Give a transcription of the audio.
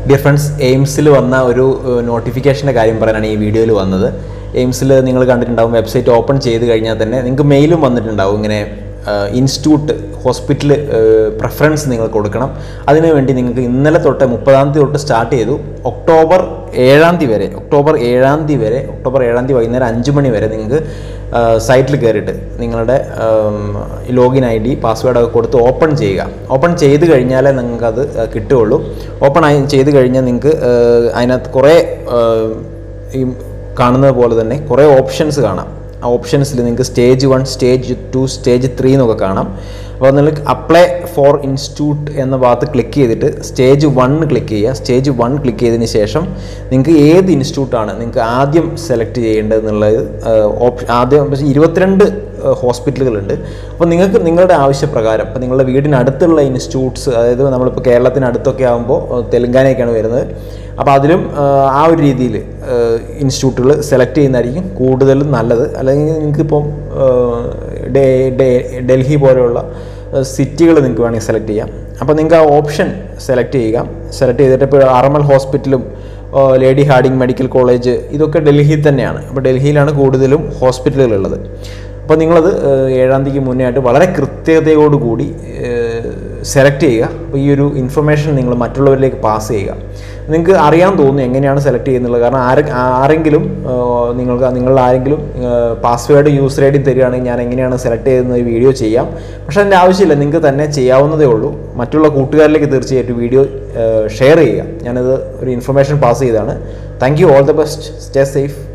dear friends എയിംസിൽ വന്ന ഒരു നോട്ടിഫിക്കേഷൻ്റെ കാര്യം പറയാനാണ് ഈ വീഡിയോയിൽ വന്നത് എയിംസിൽ നിങ്ങൾ കണ്ടിട്ടുണ്ടാവും വെബ്സൈറ്റ് ഓപ്പൺ ചെയ്ത് കഴിഞ്ഞാൽ തന്നെ നിങ്ങൾക്ക് മെയിലും വന്നിട്ടുണ്ടാവും ഇങ്ങനെ ഇൻസ്റ്റിറ്റ്യൂട്ട് ഹോസ്പിറ്റൽ പ്രിഫറൻസ് നിങ്ങൾ കൊടുക്കണം അതിനുവേണ്ടി നിങ്ങൾക്ക് ഇന്നലെ തൊട്ട് മുപ്പതാം തീയതി തൊട്ട് സ്റ്റാർട്ട് ചെയ്തു ഒക്ടോബർ ഏഴാം തീയതി വരെ ഒക്ടോബർ ഏഴാം തീയതി വരെ ഒക്ടോബർ ഏഴാം തീയതി വൈകുന്നേരം അഞ്ച് മണി വരെ നിങ്ങൾക്ക് സൈറ്റിൽ കയറിയിട്ട് നിങ്ങളുടെ ലോഗിൻ ഐ ഡി പാസ്വേഡൊക്കെ കൊടുത്ത് ഓപ്പൺ ചെയ്യുക ഓപ്പൺ ചെയ്ത് കഴിഞ്ഞാലേ നിങ്ങൾക്ക് അത് കിട്ടുകയുള്ളൂ ഓപ്പൺ ആയി ചെയ്ത് കഴിഞ്ഞാൽ നിങ്ങൾക്ക് അതിനകത്ത് കുറേ ഈ കാണുന്നത് പോലെ തന്നെ കുറേ ഓപ്ഷൻസ് കാണാം ആ ഓപ്ഷൻസിൽ നിങ്ങൾക്ക് stage one stage two stage three എന്നൊക്കെ കാണാം അപ്പോൾ നിങ്ങൾക്ക് അപ്ലൈ ഫോർ ഇൻസ്റ്റിറ്റ്യൂട്ട് എന്ന ഭാഗത്ത് ക്ലിക്ക് ചെയ്തിട്ട് സ്റ്റേജ് വൺ ക്ലിക്ക് ചെയ്യുക സ്റ്റേജ് വൺ ക്ലിക്ക് ചെയ്തതിന് ശേഷം നിങ്ങൾക്ക് ഏത് ഇൻസ്റ്റിറ്റ്യൂട്ടാണ് നിങ്ങൾക്ക് ആദ്യം സെലക്ട് ചെയ്യേണ്ടത് എന്നുള്ളത് ഓപ്ഷൻ ആദ്യം പക്ഷേ ഇരുപത്തിരണ്ട് ഹോസ്പിറ്റലുകളുണ്ട് അപ്പോൾ നിങ്ങൾക്ക് നിങ്ങളുടെ ആവശ്യപ്രകാരം ഇപ്പോൾ നിങ്ങളുടെ വീടിനടുത്തുള്ള ഇൻസ്റ്റിറ്റ്യൂട്ട്സ് അതായത് നമ്മളിപ്പോൾ കേരളത്തിനടുത്തൊക്കെ ആകുമ്പോൾ തെലങ്കാനയൊക്കെയാണ് വരുന്നത് അപ്പോൾ അതിലും ആ ഒരു രീതിയിൽ ഇൻസ്റ്റിറ്റ്യൂട്ടുകൾ സെലക്ട് ചെയ്യുന്നതായിരിക്കും കൂടുതലും നല്ലത് അല്ലെങ്കിൽ നിങ്ങൾക്കിപ്പം ഡൽഹി പോലെയുള്ള സിറ്റികൾ നിങ്ങൾക്ക് വേണമെങ്കിൽ സെലക്ട് ചെയ്യാം അപ്പോൾ നിങ്ങൾക്ക് ആ ഓപ്ഷൻ സെലക്ട് ചെയ്യുക സെലക്ട് ചെയ്തിട്ട് ഇപ്പോൾ ആർമൽ ഹോസ്പിറ്റലും ലേഡി ഹാർഡിംഗ് മെഡിക്കൽ കോളേജ് ഇതൊക്കെ ഡൽഹിയിൽ തന്നെയാണ് അപ്പോൾ ഡൽഹിയിലാണ് കൂടുതലും ഹോസ്പിറ്റലുകളുള്ളത് അപ്പോൾ നിങ്ങളത് ഏഴാം തീയതിക്ക് മുന്നേ ആയിട്ട് വളരെ കൃത്യതയോടുകൂടി സെലക്ട് ചെയ്യുക അപ്പോൾ ഈ ഒരു ഇൻഫർമേഷൻ നിങ്ങൾ മറ്റുള്ളവരിലേക്ക് പാസ് ചെയ്യുക നിങ്ങൾക്ക് അറിയാൻ തോന്നുന്നു എങ്ങനെയാണ് സെലക്ട് ചെയ്യുന്നുള്ളത് കാരണം ആരെ ആരെങ്കിലും നിങ്ങൾക്ക് നിങ്ങളുടെ ആരെങ്കിലും പാസ്വേഡ് യൂസർ ഐ ഡി തരികയാണെങ്കിൽ ഞാൻ എങ്ങനെയാണ് സെലക്ട് ചെയ്യുന്നത് വീഡിയോ ചെയ്യാം പക്ഷേ അതിൻ്റെ ആവശ്യമില്ല നിങ്ങൾക്ക് തന്നെ ചെയ്യാവുന്നതേ ഉള്ളൂ മറ്റുള്ള കൂട്ടുകാരിലേക്ക് തീർച്ചയായിട്ടും വീഡിയോ ഷെയർ ചെയ്യുക ഞാനത് ഒരു ഇൻഫർമേഷൻ പാസ് ചെയ്താണ് thank you all the best stay safe